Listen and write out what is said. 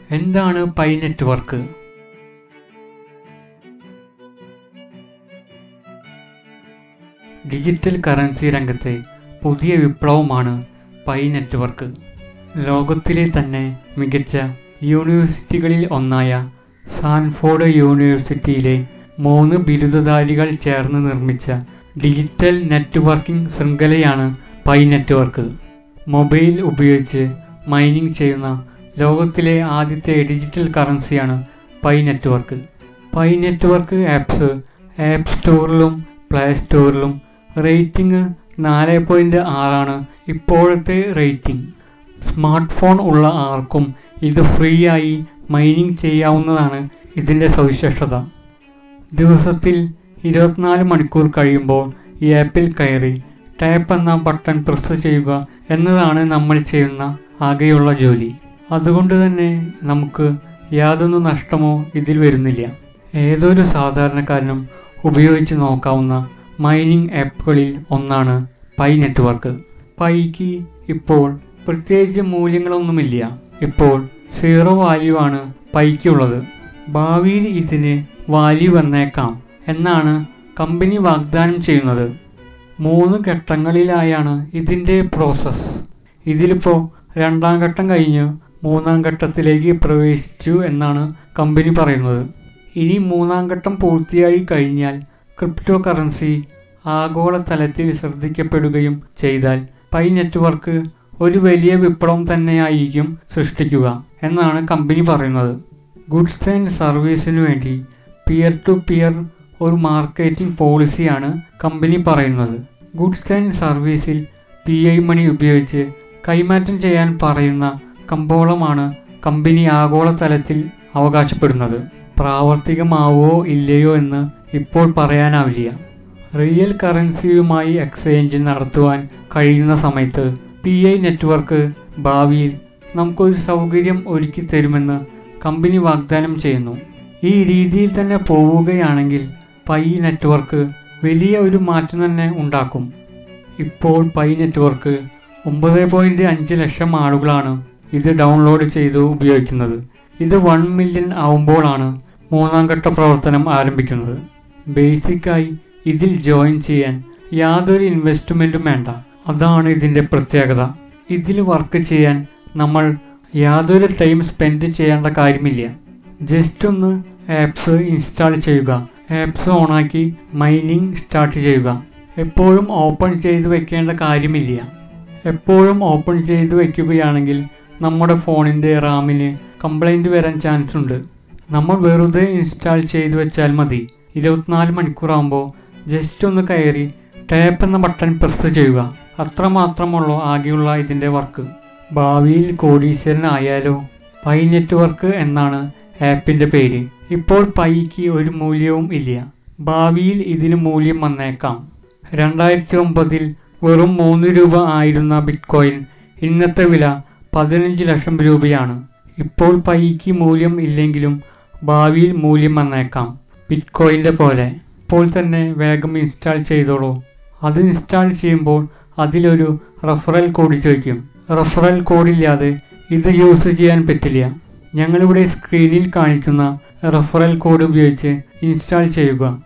എന്താണ് pi network digital currency രംഗത്തെ പുതിയ വിപ്ലവമാണ് പൈ നെറ്റ്വർക്ക് ലോകത്തിലെ തന്നെ മികച്ച യൂണിവേഴ്സിറ്റികളിൽ ഒന്നായ സാൻഫോർഡ് യൂണിവേഴ്സിറ്റിയിലെ മൂന്ന് ബിരുദധാരികൾ ചേർന്ന് നിർമ്മിച്ച ഡിജിറ്റൽ നെറ്റ്വർക്കിംഗ് ശൃംഖലയാണ് പൈ നെറ്റ്വർക്ക് മൊബൈൽ ഉപയോഗിച്ച് മൈനിങ് ചെയ്യുന്ന ലോകത്തിലെ ആദ്യത്തെ ഡിജിറ്റൽ കറൻസിയാണ് Pi network Pi network apps app സ്റ്റോറിലും പ്ലേ സ്റ്റോറിലും റേറ്റിംഗ് നാല് പോയിൻറ്റ് ആറാണ് ഇപ്പോഴത്തെ റേറ്റിംഗ് സ്മാർട്ട് ഫോൺ ഉള്ള ആർക്കും ഇത് ഫ്രീ ആയി മൈനിങ് ചെയ്യാവുന്നതാണ് ഇതിൻ്റെ സവിശേഷത ദിവസത്തിൽ ഇരുപത്തിനാല് മണിക്കൂർ കഴിയുമ്പോൾ ഈ ആപ്പിൽ കയറി ടാപ്പ് എന്ന ബട്ടൺ പ്രസ് ചെയ്യുക എന്നതാണ് നമ്മൾ ചെയ്യുന്ന ആകെയുള്ള ജോലി അതുകൊണ്ട് തന്നെ നമുക്ക് യാതൊന്നും നഷ്ടമോ ഇതിൽ വരുന്നില്ല ഏതൊരു സാധാരണക്കാരനും ഉപയോഗിച്ച് നോക്കാവുന്ന മൈനിങ് ആപ്പുകളിൽ ഒന്നാണ് പൈ നെറ്റ്വർക്ക് പൈക്ക് ഇപ്പോൾ പ്രത്യേകിച്ച് മൂല്യങ്ങളൊന്നുമില്ല ഇപ്പോൾ സീറോ വാല്യൂ ആണ് പൈക്കുള്ളത് ഭാവിയിൽ ഇതിന് വാല്യൂ വന്നേക്കാം എന്നാണ് കമ്പനി വാഗ്ദാനം ചെയ്യുന്നത് മൂന്ന് ഘട്ടങ്ങളിലായാണ് ഇതിൻ്റെ പ്രോസസ്സ് ഇതിലിപ്പോൾ രണ്ടാം ഘട്ടം കഴിഞ്ഞ് മൂന്നാം ഘട്ടത്തിലേക്ക് പ്രവേശിച്ചു എന്നാണ് കമ്പനി പറയുന്നത് ഇനി മൂന്നാം ഘട്ടം പൂർത്തിയായി കഴിഞ്ഞാൽ ക്രിപ്റ്റോ കറൻസി ആഗോളതലത്തിൽ ശ്രദ്ധിക്കപ്പെടുകയും ചെയ്താൽ പൈ നെറ്റ്വർക്ക് ഒരു വലിയ വിപ്ലവം തന്നെയായിരിക്കും സൃഷ്ടിക്കുക എന്നാണ് കമ്പനി പറയുന്നത് ഗുഡ്സ് ആൻഡ് സർവീസിനു വേണ്ടി പിയർ ടു പിയർ ഒരു മാർക്കറ്റിംഗ് പോളിസിയാണ് കമ്പനി പറയുന്നത് ഗുഡ്സ് ആൻഡ് സർവീസിൽ പി ഐ മണി ഉപയോഗിച്ച് കൈമാറ്റം ചെയ്യാൻ പറയുന്ന കമ്പോളമാണ് കമ്പനി ആഗോളതലത്തിൽ അവകാശപ്പെടുന്നത് പ്രാവർത്തികമാവോ ഇല്ലയോ എന്ന് ഇപ്പോൾ പറയാനാവില്ല റിയൽ കറൻസിയുമായി എക്സ്ചേഞ്ച് നടത്തുവാൻ കഴിയുന്ന സമയത്ത് പി ഐ നെറ്റ്വർക്ക് ഭാവിയിൽ നമുക്കൊരു സൗകര്യം ഒരുക്കി തരുമെന്ന് കമ്പനി വാഗ്ദാനം ചെയ്യുന്നു ഈ രീതിയിൽ തന്നെ പോവുകയാണെങ്കിൽ പൈ നെറ്റ്വർക്ക് വലിയ ഒരു മാറ്റം തന്നെ ഉണ്ടാക്കും ഇപ്പോൾ പൈ നെറ്റ്വർക്ക് ഒമ്പത് പോയിൻറ്റ് അഞ്ച് ലക്ഷം ആളുകളാണ് ഇത് ഡൗൺലോഡ് ചെയ്ത് ഉപയോഗിക്കുന്നത് ഇത് വൺ മില്യൺ ആവുമ്പോഴാണ് മൂന്നാം ഘട്ട പ്രവർത്തനം ആരംഭിക്കുന്നത് ബേസിക്കായി ഇതിൽ ജോയിൻ ചെയ്യാൻ യാതൊരു ഇൻവെസ്റ്റ്മെൻറ്റും വേണ്ട അതാണ് ഇതിൻ്റെ പ്രത്യേകത ഇതിൽ വർക്ക് ചെയ്യാൻ നമ്മൾ യാതൊരു ടൈം സ്പെൻഡ് ചെയ്യേണ്ട കാര്യമില്ല ജസ്റ്റ് ഒന്ന് ആപ്സ് ഇൻസ്റ്റാൾ ചെയ്യുക ആപ്സ് ഓണാക്കി മൈനിങ് സ്റ്റാർട്ട് ചെയ്യുക എപ്പോഴും ഓപ്പൺ ചെയ്ത് വെക്കേണ്ട കാര്യമില്ല എപ്പോഴും ഓപ്പൺ ചെയ്ത് വെക്കുകയാണെങ്കിൽ നമ്മുടെ ഫോണിൻ്റെ റാമിന് കംപ്ലൈൻറ്റ് വരാൻ ചാൻസ് ഉണ്ട് നമ്മൾ വെറുതെ ഇൻസ്റ്റാൾ ചെയ്ത് വെച്ചാൽ മതി ഇരുപത്തിനാല് മണിക്കൂറാകുമ്പോൾ ജസ്റ്റ് ഒന്ന് കയറി ടാപ്പ് എന്ന ബട്ടൺ പ്രസ് ചെയ്യുക അത്രമാത്രമുള്ളൂ ആകെയുള്ള ഇതിൻ്റെ വർക്ക് ഭാവിയിൽ കോടീശ്വരനായാലോ പൈ നെറ്റ്വർക്ക് എന്നാണ് ആപ്പിൻ്റെ പേര് ഇപ്പോൾ പൈക്ക് ഒരു മൂല്യവും ഇല്ല ഭാവിയിൽ ഇതിന് മൂല്യം വന്നേക്കാം രണ്ടായിരത്തി ഒമ്പതിൽ വെറും മൂന്ന് രൂപ ആയിരുന്ന ബിറ്റ്കോയിൻ ഇന്നത്തെ വില പതിനഞ്ച് ലക്ഷം രൂപയാണ് ഇപ്പോൾ പൈക്ക് മൂല്യം ഇല്ലെങ്കിലും ഭാവിയിൽ മൂല്യം വന്നേക്കാം ബിറ്റ്കോയിൻ്റെ പോലെ ഇപ്പോൾ തന്നെ വേഗം ഇൻസ്റ്റാൾ ചെയ്തോളൂ അത് ഇൻസ്റ്റാൾ ചെയ്യുമ്പോൾ അതിലൊരു റഫറൽ കോഡ് ചോദിക്കും റഫറൽ കോഡില്ലാതെ ഇത് യൂസ് ചെയ്യാൻ പറ്റില്ല ഞങ്ങളിവിടെ സ്ക്രീനിൽ കാണിക്കുന്ന റഫറൽ കോഡ് ഉപയോഗിച്ച് ഇൻസ്റ്റാൾ ചെയ്യുക